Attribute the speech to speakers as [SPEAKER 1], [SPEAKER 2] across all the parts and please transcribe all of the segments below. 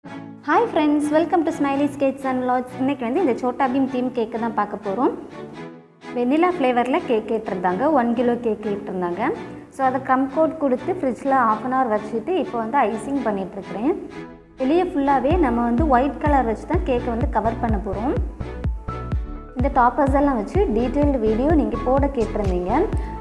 [SPEAKER 1] hi friends welcome to smiley skates and lots இன்றைக்கி வந்து இந்த சோட்டா பீம் தீம் கேக்கு தான் பார்க்க போகிறோம் வெனிலா ஃப்ளேவரில் கேக் கேட்டிருந்தாங்க ஒன் கிலோ கேக் கேட்டிருந்தாங்க ஸோ அதை க்ரம் கோட் கொடுத்து ஃப்ரிட்ஜில் ஆஃப் அன் ஹவர் வச்சுட்டு இப்போ வந்து ஐசிங் பண்ணிகிட்ருக்கிறேன் வெளியே ஃபுல்லாகவே நம்ம வந்து ஒயிட் கலர் வச்சு தான் கேக்கை வந்து கவர் பண்ண போகிறோம் இந்த டாப்பர்ஸ் எல்லாம் வச்சு டீட்டெயில்டு வீடியோ நீங்கள் போட கேட்டிருந்தீங்க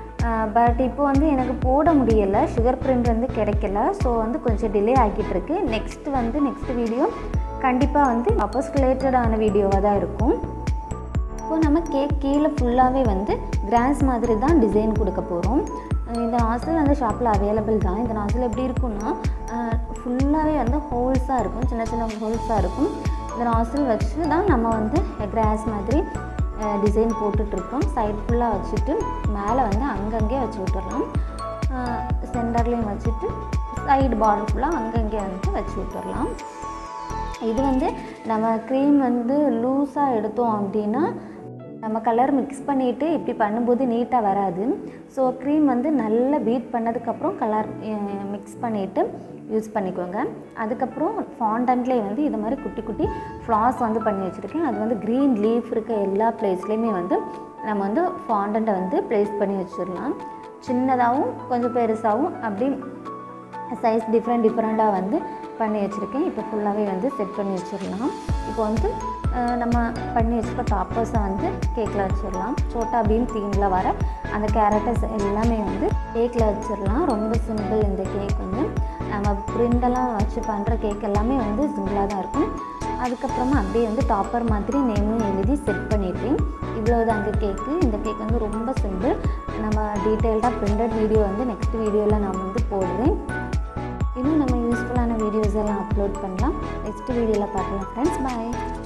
[SPEAKER 1] பட் இப்போ வந்து எனக்கு போட முடியலை சுகர் பிரிண்ட் வந்து கிடைக்கல ஸோ வந்து கொஞ்சம் டிலே ஆகிட்டு இருக்கு நெக்ஸ்ட் வந்து நெக்ஸ்ட் வீடியோ கண்டிப்பாக வந்து அப்போஸ் ரிலேட்டடான வீடியோவாக தான் இருக்கும் இப்போ நம்ம கேக் கீழே ஃபுல்லாகவே வந்து கிராஸ் மாதிரி தான் டிசைன் கொடுக்க போகிறோம் இந்த நாசில் வந்து ஷாப்பில் அவைலபிள் தான் இந்த நாசில் எப்படி இருக்கும்னா ஃபுல்லாகவே வந்து ஹோல்ஸாக இருக்கும் சின்ன சின்ன ஹோல்ஸாக இருக்கும் இந்த நாசில் வச்சு தான் நம்ம வந்து கிராஸ் மாதிரி டிசைன் போட்டுட்ருக்கோம் சைட் ஃபுல்லாக வச்சுட்டு மேலே வந்து அங்கங்கே வச்சு விட்டுறலாம் சென்டர்லேயும் வச்சுட்டு சைடு பார்டர் ஃபுல்லாக அங்கங்கே வந்து வச்சு விட்டுறலாம் இது வந்து நம்ம க்ரீம் வந்து லூஸாக எடுத்தோம் அப்படின்னா நம்ம கலர் மிக்ஸ் பண்ணிவிட்டு இப்படி பண்ணும்போது நீட்டாக வராது ஸோ க்ரீம் வந்து நல்லா பீட் பண்ணதுக்கப்புறம் கலர் மிக்ஸ் பண்ணிவிட்டு யூஸ் பண்ணிக்கோங்க அதுக்கப்புறம் ஃபாண்டன்ட்லேயே வந்து இது மாதிரி குட்டி குட்டி ஃப்ளாஸ் வந்து பண்ணி வச்சுருக்கேன் அது வந்து க்ரீன் லீஃப் இருக்க எல்லா பிளேஸ்லேயுமே வந்து நம்ம வந்து ஃபாண்டண்ட்டை வந்து ப்ளேஸ் பண்ணி வச்சிடலாம் சின்னதாகவும் கொஞ்சம் பெருசாகவும் அப்படி சைஸ் டிஃப்ரெண்ட் டிஃப்ரெண்ட்டாக வந்து பண்ணி வச்சுருக்கேன் இப்போ ஃபுல்லாகவே வந்து செட் பண்ணி வச்சிடலாம் இப்போ வந்து நம்ம பண்ணி வச்சுருக்க டாப்பர்ஸை வந்து கேக்கில் வச்சிடலாம் சோட்டா பீம் தீமில் வர அந்த கேரக்டர்ஸ் எல்லாமே வந்து கேக்கில் வச்சிடலாம் ரொம்ப சிம்பிள் இந்த கேக் வந்து நம்ம பிரிண்டெல்லாம் வச்சு பண்ணுற கேக் எல்லாமே வந்து சிம்பிளாக தான் இருக்கும் அதுக்கப்புறமா அப்படியே வந்து டாப்பர் மாதிரி நேமும் எழுதி செட் பண்ணிட்டேன் இவ்வளோ தாங்க கேக்கு இந்த கேக் வந்து ரொம்ப சிம்பிள் நம்ம டீட்டெயில்டாக பிரிண்டட் வீடியோ வந்து நெக்ஸ்ட் வீடியோவில் நான் வந்து போடுவேன் இன்னும் நம்ம யூஸ்ஃபுல்லான வீடியோஸ் எல்லாம் அப்லோட் பண்ணலாம் நெக்ஸ்ட் வீடியோவில் பார்க்கலாம் ஃப்ரெண்ட்ஸ் பாய்